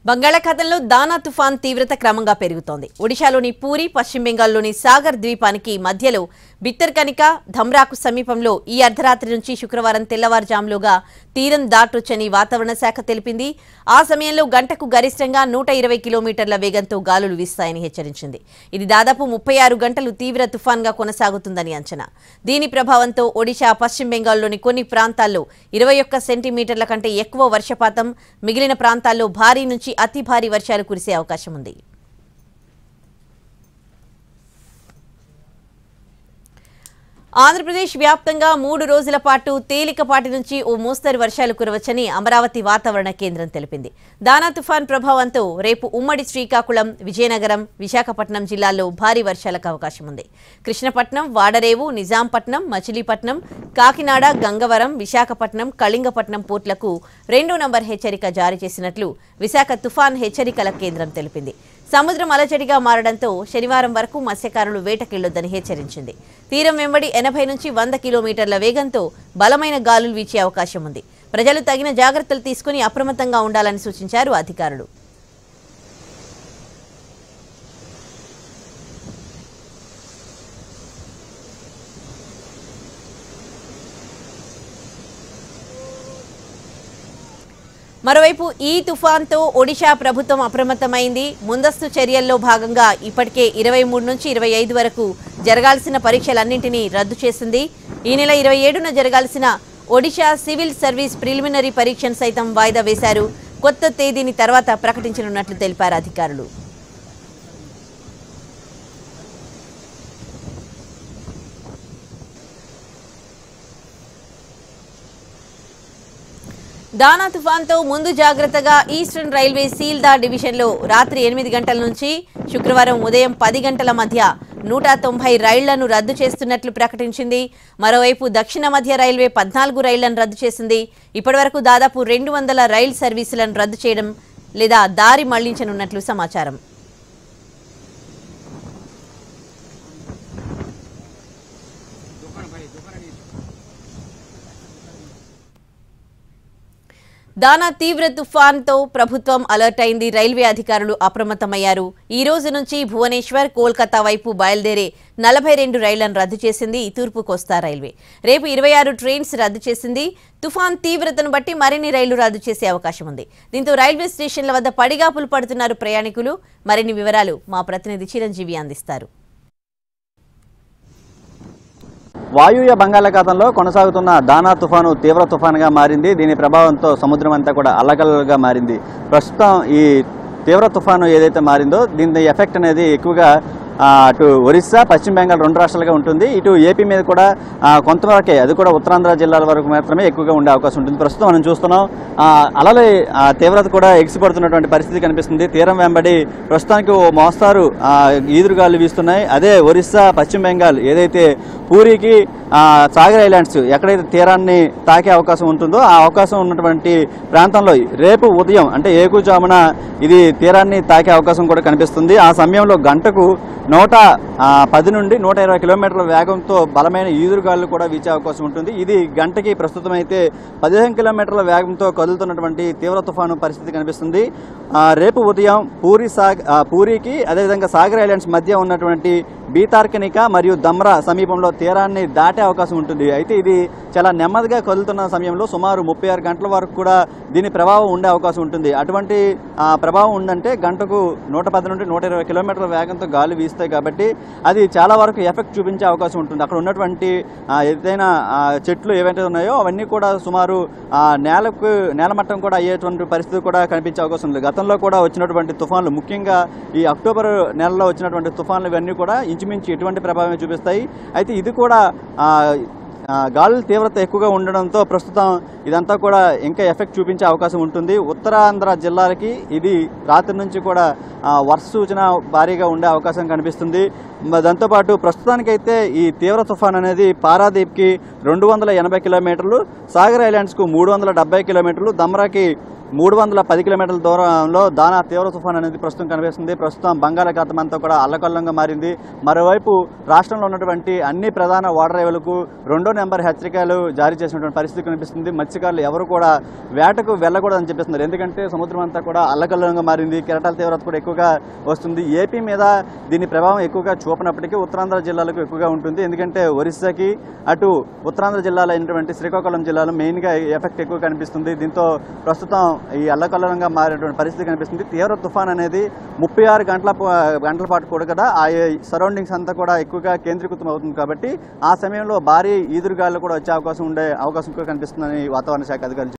బంగాళాఖాతంలో దానా తుఫాన్ తీవ్రత క్రమంగా పెరుగుతోంది ఒడిశాలోని పూరి పశ్చిమ బెంగాల్లోని సాగర్ ద్వీపానికి మధ్యలో బిత్తర్కనిక ధమ్రాకు సమీపంలో ఈ అర్ధరాత్రి నుంచి శుక్రవారం తెల్లవారుజాములోగా తీరం దాటొచ్చని వాతావరణ శాఖ తెలిపింది ఆ సమయంలో గంటకు గరిష్టంగా నూట ఇరవై కిలోమీటర్ల వేగంతో గాలులు వీస్తాయని హెచ్చరించింది ఇది దాదాపు ముప్పై ఆరు గంటలు తీవ్ర తుఫాన్గా కొనసాగుతుందని అంచనా దీని ప్రభావంతో ఒడిశా పశ్చిమ బెంగాల్లోని కొన్ని ప్రాంతాల్లో ఇరవై ఒక్క సెంటీమీటర్ల కంటే ఎక్కువ వర్షపాతం మిగిలిన ప్రాంతాల్లో భారీ నుంచి అతి భారీ వర్షాలు కురిసే అవకాశం ఉంది ఆంధ్రప్రదేశ్ వ్యాప్తంగా మూడు రోజుల పాటు తేలికపాటి నుంచి ఓ మోస్తరు వర్షాలు కురవచ్చని అమరావతి వాతావరణ కేంద్రం తెలిపింది దానా తుఫాన్ ప్రభావంతో రేపు ఉమ్మడి శ్రీకాకుళం విజయనగరం విశాఖపట్నం జిల్లాల్లో భారీ వర్షాలకు అవకాశం ఉంది కృష్ణపట్నం వాడరేవు నిజాంపట్నం మచిలీపట్నం కాకినాడ గంగవరం విశాఖపట్నం కళింగపట్నం పోర్టులకు రెండో నంబర్ హెచ్చరిక జారీ చేసినట్లు విశాఖ తుఫాన్ హెచ్చరికల కేంద్రం తెలిపింది సముద్రం అలజడిగా మారడంతో శనివారం వరకు మత్స్యకారులు వేటకెళ్లొద్దని హెచ్చరించింది తీరం వెంబడి ఎనభై నుంచి వంద కిలోమీటర్ల వేగంతో బలమైన గాలులు వీచే అవకాశం ఉంది ప్రజలు తగిన జాగ్రత్తలు తీసుకుని అప్రమత్తంగా ఉండాలని సూచించారు అధికారులు మరోవైపు ఈ తుఫాన్తో ఒడిశా ప్రభుత్వం అప్రమత్తమైంది ముందస్తు చర్యల్లో భాగంగా ఇప్పటికే ఇరవై మూడు నుంచి ఇరవై ఐదు వరకు జరగాల్సిన పరీక్షలన్నింటినీ రద్దు చేసింది ఈ నెల ఇరవై ఏడున జరగాల్సిన ఒడిశా సివిల్ సర్వీస్ ప్రిలిమినరీ పరీక్షను సైతం వాయిదా వేశారు కొత్త తేదీని తర్వాత ప్రకటించనున్నట్లు తెలిపారు అధికారులు దానా తుఫాన్తో ముందు జాగ్రత్తగా ఈస్టర్న్ రైల్వే సీల్దా డివిజన్లో రాత్రి ఎనిమిది గంటల నుంచి శుక్రవారం ఉదయం పది గంటల మధ్య నూట తొంభై రైళ్లను రద్దు చేస్తున్నట్లు ప్రకటించింది మరోవైపు దక్షిణ మధ్య రైల్వే పద్నాలుగు రైళ్లను రద్దు చేసింది ఇప్పటివరకు దాదాపు రెండు వందల రైలు సర్వీసులను రద్దు చేయడం లేదా దారి మళ్లించనున్నట్లు సమాచారం దానా తీవ్ర తుఫాన్తో ప్రభుత్వం అలర్ట్ అయింది రైల్వే అధికారులు అప్రమత్తమయ్యారు ఈ రోజు నుంచి భువనేశ్వర్ కోల్కతా వైపు బయలుదేరే నలభై రెండు రైళ్లను రద్దు చేసింది తూర్పు కోస్తా రైల్వే రేపు ఇరవై ఆరు ట్రైన్స్ రద్దు చేసింది తుఫాన్ తీవ్రతను బట్టి మరిన్ని రైళ్లు రద్దు చేసే అవకాశం ఉంది దీంతో రైల్వే స్టేషన్ల వద్ద పడిగాపులు పడుతున్నారు ప్రయాణికులు మరిన్ని వివరాలు మా ప్రతినిధి చిరంజీవి అందిస్తారు వాయువ్య బంగాళాఖాతంలో కొనసాగుతున్న దానా తుఫాను తీవ్ర తుఫానుగా మారింది దీని ప్రభావంతో సముద్రం అంతా కూడా అల్లకల్లగా మారింది ప్రస్తుతం ఈ తీవ్ర తుఫాను ఏదైతే మారిందో దీని ఎఫెక్ట్ అనేది ఎక్కువగా ఆ, అటు ఒరిస్సా పశ్చిమ బెంగాల్ రెండు రాష్ట్రాలుగా ఉంటుంది ఇటు ఏపీ మీద కూడా ఆ, కొంతవరకే అది కూడా ఉత్తరాంధ్ర జిల్లాల వరకు మాత్రమే ఎక్కువగా ఉండే అవకాశం ఉంటుంది ప్రస్తుతం మనం చూస్తున్నాం ఆ, అలల ఆ, తీవ్రత కూడా ఎగిసిపడుతున్నటువంటి పరిస్థితి కనిపిస్తుంది తీరం వెంబడి ప్రస్తుతానికి ఓ మోస్తారు ఆ, ఈదురుగాలు వీస్తున్నాయి అదే ఒరిస్సా పశ్చిమ బెంగాల్ ఏదైతే పూరికి ఆ, సాగర్ ఐలాండ్స్ ఎక్కడైతే తీరాన్ని తాకే అవకాశం ఉంటుందో ఆ అవకాశం ఉన్నటువంటి ప్రాంతంలో రేపు ఉదయం అంటే ఏకుజామున ఇది తీరాన్ని తాకే అవకాశం కూడా కనిపిస్తుంది ఆ సమయంలో గంటకు నూట ఆ, పది నుండి నూట ఇరవై కిలోమీటర్ల వేగంతో బలమైన ఈదురుగాలు కూడా వీచే అవకాశం ఉంటుంది ఇది గంటకి ప్రస్తుతం అయితే పదిహేను కిలోమీటర్ల వేగంతో కదులుతున్నటువంటి తీవ్ర తుఫాను పరిస్థితి కనిపిస్తుంది ఆ, రేపు ఉదయం పూరి సాగ్ ఆ, పూరికి అదేవిధంగా సాగర్ ఐలాండ్స్ మధ్య ఉన్నటువంటి బీతార్కనిక మరియు దమ్రా సమీపంలో తీరాన్ని దాటే అవకాశం ఉంటుంది అయితే ఇది చాలా నెమ్మదిగా కదులుతున్న సమయంలో సుమారు ముప్పై ఆరు గంటల వరకు కూడా దీని ప్రభావం ఉండే అవకాశం ఉంటుంది అటువంటి ఆ, ప్రభావం ఉందంటే గంటకు నూట పది నుండి నూట ఇరవై కిలోమీటర్ల వేగంతో గాలి వీస్తాయి కాబట్టి అది చాలా వరకు ఎఫెక్ట్ చూపించే అవకాశం ఉంటుంది అక్కడ ఉన్నటువంటి ఆ, ఏదైనా ఆ, చెట్లు ఏవైతే ఉన్నాయో అవన్నీ కూడా సుమారు ఆ, నేలకు నేలమట్టం కూడా అయ్యేటువంటి పరిస్థితి కూడా కనిపించే అవకాశం ఉంది గతంలో కూడా వచ్చినటువంటి తుఫాన్లు ముఖ్యంగా ఈ అక్టోబర్ నెలలో వచ్చినటువంటి తుఫాన్లు ఇవన్నీ కూడా ఇంచుమించు ఎటువంటి ప్రభావం చూపిస్తాయి అయితే ఇది కూడా ఆ, ఆ, గాలుల తీవ్రత ఎక్కువగా ఉండడంతో ప్రస్తుతం ఇదంతా కూడా ఇంకా ఎఫెక్ట్ చూపించే అవకాశం ఉంటుంది ఉత్తరాంధ్ర జిల్లాలకి ఇది రాత్రి నుంచి కూడా ఆ, వర్ష సూచన భారీగా ఉండే అవకాశం కనిపిస్తుంది మ- దాంతోపాటు ప్రస్తుతానికైతే ఈ తీవ్ర తుఫాన్ అనేది పారాదీప్కి రెండు వందల ఎనభై కిలోమీటర్లు సాగర్ ఐలాండ్స్కు మూడు వందల డెబ్బై కిలోమీటర్లు దమ్రాకి మూడు వందల పది కిలోమీటర్ల దూరంలో దానా తీవ్ర తుఫాన్ అనేది ప్రస్తుతం కనిపిస్తుంది ప్రస్తుతం బంగాళాఖాతం అంతా కూడా అల్లకల్లంగా మారింది మరోవైపు రాష్ట్రంలో ఉన్నటువంటి అన్ని ప్రధాన ఓడరేవులకు రెండో నెంబర్ హెచ్చరికలు జారీ చేసినటువంటి పరిస్థితి కనిపిస్తుంది మత్స్యకారులు ఎవరు కూడా వేటకు వెళ్ళకూడదని చెప్పిస్తున్నారు ఎందుకంటే సముద్రం అంతా కూడా అల్లకల్లంగా మారింది కెరటాల తీవ్రత కూడా ఎక్కువగా వస్తుంది ఏపీ మీద దీని ప్రభావం ఎక్కువగా చూపనప్పటికీ ఉత్తరాంధ్ర జిల్లాలకు ఎక్కువగా ఉంటుంది ఎందుకంటే ఒరిస్సాకి అటు ఉత్తరాంధ్ర జిల్లాలో అయినటువంటి శ్రీకాకుళం జిల్లాలో మెయిన్గా ఎఫెక్ట్ ఎక్కువ కనిపిస్తుంది దీంతో ప్రస్తుతం ఈ అల్లకల్లంగా మారేటువంటి పరిస్థితి కనిపిస్తుంది తీవ్ర తుఫాన్ అనేది ముప్పై ఆరు గంటల పా- గంటల పాటు కూడా కదా ఆ సరౌండింగ్స్ అంతా కూడా ఎక్కువగా కేంద్రీకృతం అవుతుంది కాబట్టి ఆ సమయంలో భారీ ఈదురుగాలు కూడా వచ్చే అవకాశం ఉండే అవకాశం కూడా కనిపిస్తుందని వాతావరణ శాఖ అధికారులు